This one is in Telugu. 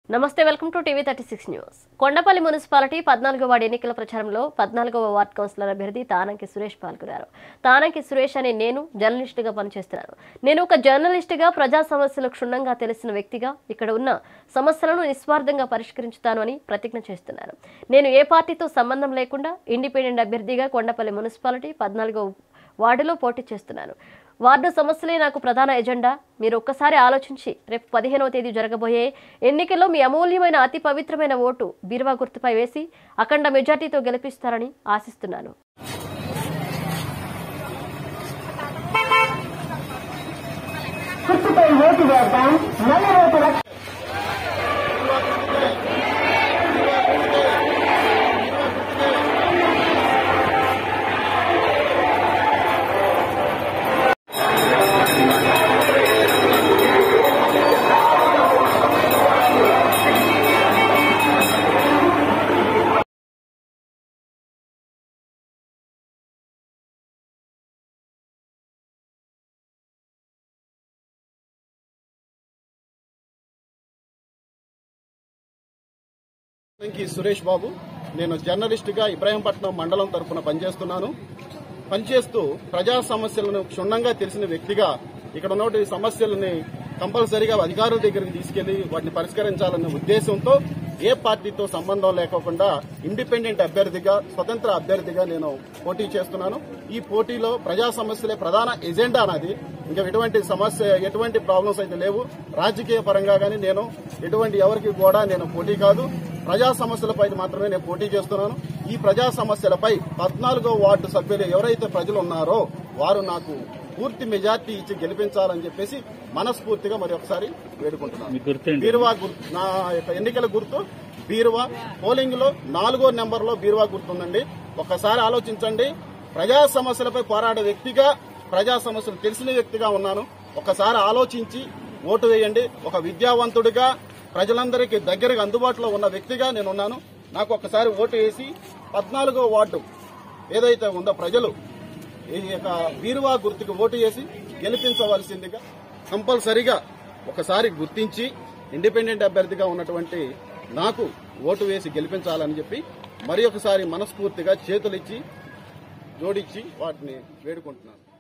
నమస్తే welcome to TV thirty six news Kondapalli municipality పద్నాలుగో వార్డు ఎన్నికల ప్రచారంలో పద్నాలుగవ వార్డ్ కౌన్సిలర్ అభ్యర్థి తానంకి సురేష్ పాల్గొన్నారు తానంకి సురేష్ అనే నేను జర్నలిస్టుగా పనిచేస్తున్నాను నేను ఒక జర్నలిస్టుగా ప్రజా సమస్యలు క్షుణ్ణంగా తెలిసిన వ్యక్తిగా ఇక్కడ ఉన్న సమస్యలను నిస్వార్థంగా పరిష్కరించుతాను అని ప్రతిజ్ఞ చేస్తున్నాను నేను ఏ పార్టీతో సంబంధం లేకుండా ఇండిపెండెంట్ అభ్యర్థిగా కొండపల్లి మున్సిపాలిటీ పద్నాలుగో వార్డులో పోటీ చేస్తున్నాను వార్డు సమస్యలే నాకు ప్రధాన ఎజెండా మీరు ఒక్కసారి ఆలోచించి రేపు పదిహేనవ తేదీ జరగబోయే ఎన్నికల్లో మీ అమూల్యమైన అతి పవిత్రమైన ఓటు బీరువా గుర్తుపై వేసి అఖండ మెజార్టీతో గెలిపిస్తారని ఆశిస్తున్నాను గుర్తుపై ఓటు వేద్దాం నల్ల ఓటు రక్ష వెంకి సురేష్ బాబు నేను జర్నలిస్ట్ గా ఇబ్రాహీంపట్నం మండలం తరఫున పనిచేస్తున్నాను పనిచేస్తూ ప్రజా సమస్యలను క్షుణ్ణంగా తెలిసిన వ్యక్తిగా ఇక్కడ ఉన్నటువంటి సమస్యలని కంపల్సరీగా అధికారుల దగ్గరికి తీసుకెళ్లి వాటిని పరిష్కరించాలనే ఉద్దేశంతో ఏ పార్టీతో సంబంధం లేకోకుండా ఇండిపెండెంట్ అభ్యర్థిగా స్వతంత్ర అభ్యర్థిగా నేను పోటీ చేస్తున్నాను ఈ పోటీలో ప్రజా సమస్యలే ప్రధాన ఎజెండా నాది ఇంకా ఎటువంటి సమస్య ఎటువంటి ప్రాబ్లమ్స్ అయితే లేవు రాజకీయ పరంగా కానీ నేను ఎటువంటి ఎవరికి కూడా నేను పోటీ కాదు ప్రజా సమస్యలపై మాత్రమే నేను పోటీ చేస్తున్నాను ఈ ప్రజా సమస్యలపై పద్నాలుగో వార్డు సభ్యులు ఎవరైతే ప్రజలు ఉన్నారో వారు నాకు పూర్తి మెజార్టీ ఇచ్చి గెలిపించాలని చెప్పేసి మనస్ఫూర్తిగా మరి ఒకసారి వేడుకుంటున్నాను బీరువా గుర్తు నా యొక్క ఎన్నికల గుర్తు బీరువా పోలింగ్ లో నాలుగో నెంబర్ లో బీరువా గుర్తుందండి ఒక్కసారి ఆలోచించండి ప్రజా సమస్యలపై పోరాడే వ్యక్తిగా ప్రజా సమస్యలు తెలిసిన వ్యక్తిగా ఉన్నాను ఒకసారి ఆలోచించి ఓటు వేయండి ఒక విద్యావంతుడిగా ప్రజలందరికీ దగ్గరగా అందుబాటులో ఉన్న వ్యక్తిగా నేను ఉన్నాను నాకు ఒకసారి ఓటు వేసి పద్నాలుగో వార్డు ఏదైతే ఉందో ప్రజలు ఈ యొక్క బీరువా గుర్తుకు ఓటు వేసి గెలిపించవలసిందిగా కంపల్సరిగా ఒకసారి గుర్తించి ఇండిపెండెంట్ అభ్యర్థిగా ఉన్నటువంటి నాకు ఓటు వేసి గెలిపించాలని చెప్పి మరి ఒకసారి మనస్ఫూర్తిగా చేతులిచ్చి జోడించి వాటిని వేడుకుంటున్నాను